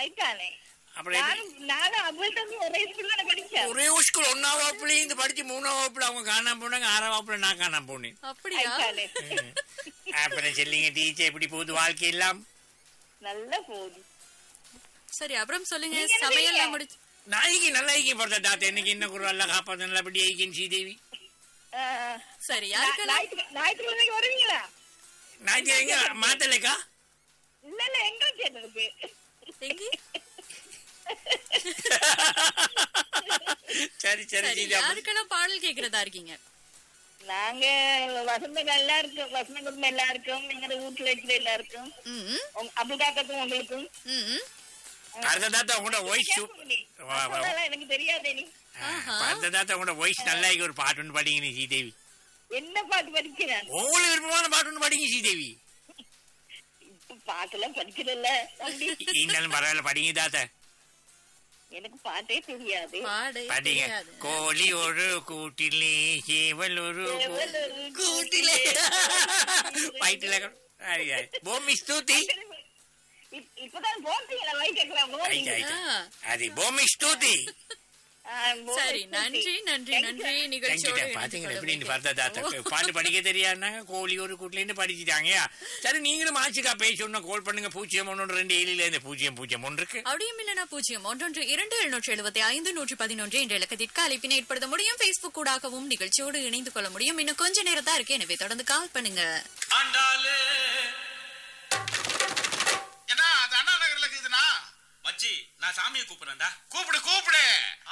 ஆயிட்டானே அப்புறம் எப்படி? நானும் நானும் அவ்வளவு தம்பி ஒரே ஸ்கூல் தானே படிச்சேன் ஒரே ஸ்கூல் ஒன்னாம் வகுப்புல இருந்து படிச்சு மூணாம் வகுப்புல அவங்க காணாம போனாங்க ஆறாம் வகுப்புல நான் காணாம போனேன் அப்படியா ஆயிட்டானே அப்புறம் சொல்லிங்க டீச்சர் எப்படி போகுது வாழ்க்கை எல்லாம் நல்லா போகுது சரி அப்புறம் சொல்லுங்க நீங்க என்ன சமையல்லாம் செய்றீங்க? முடிச்சு நாளைக்கு நல்லா ஐக்கியம் போடுற தாத்தா இன்னைக்கு என்ன குரு எல்லாம் காப்பாத்து நல்லபடி ஐக்கியம் ஸ்ரீதேவி ஆ, சரி நா- யாருக்கெல்லாம் ஞாயிற்று- ஞாயிற்றுக்கிழமைக்கு வருவீங்களா நான் எங்க மாத்தலைக்கா இல்ல இல்ல எங்க சேர்ந்ததுக்கு எங்கே சரி சரி சரி சரி அப்ப- யாருக்கெல்லாம் பாடல் கேக்குறதா இருக்கீங்க நாங்க வசந்தம் எல்லாருக்கும் வசந்த குடும்பம் எல்லாருக்கும் எங்க வீட்டுல இருக்கிற எல்லாருக்கும் ம் உங்க- அபுகாக்காக்கும் உங்களுக்கும் ம் அடுத்த தாத்தா உங்களோட வாய்ஸ் கேக்குது. வா, வா. வசந்தம்லாம் எனக்கு தெரியாதே நீ ஆஹா. அடுத்த தாத்தா உங்களோட வாய்ஸ் நல்லா இருக்கு ஒரு பாட்டு ஒன்று படிங்க நீ ஸ்ரீதேவி என்ன பாட்டு படிக்கிறேன் உங்களுக்கு விருப்பமான பாட்டு ஒன்று படிங்க ஸ்ரீதேவி இப்ப பாட்டெல்லாம் படிக்கிறல்ல தம்பி இருந்தாலும் பரவாயில்ல படிங்க தாத்தா எனக்கு பாட்டே தெரியாது பாடு படிங்க தெரியாது. கோழி ஒரு கூட்டிலே சேவல் ஒரு கூ- கூட்டிலே வயிற்றுல பூமி ஸ்தூதி இப்- இப்பதான் போட்டீங்களா வைக்கலாம் ஆயிட்டு, ஆயிட்டு. அது பூமி ஸ்தூதி சரி நன்றி நன்றி நன்றி நிகழ்ச்சியோடு தேங்க்யூ பாத்தீங்களா எப்படி இந்த பார்த்தா தாத்தா ஓ. பாட்டு படிக்க தெரியாதுனாங்க கோழி ஒரு கூட்டிலேருந்து படிச்சுட்டாங்கயா சரி நீங்களும் ஆச்சுக்கா பேசணும்னா கால் பண்ணுங்க பூஜ்ஜியம் ஒன்று ரெண்டு ஏழில இருந்து பூஜ்ஜியம் பூஜ்ஜியம் ஒன்று இருக்கு அப்படியும் இல்லனா பூஜ்ஜியம் ஒன்றொன்று இரண்டு எழுநூற்றி எழுபத்தி ஐந்து நூற்றி பதினொன்று என்ற இலக்கத்திற்கு அழைப்பினை ஏற்படுத்த முடியும் பேஸ்புக் கூடாகவும் நிகழ்ச்சியோடு இணைந்து கொள்ள முடியும் இன்னும் கொஞ்ச நேரம் தான் இருக்கு எனவே தொடர்ந்து கால் பண்ணுங்க ஆண்டாளு என்ன அது அண்ணா நகர்ல இருக்குதுண்ணா மச்சி நான் சாமியை கூப்பிடுறேன்டா கூப்பிடு கூப்பிடு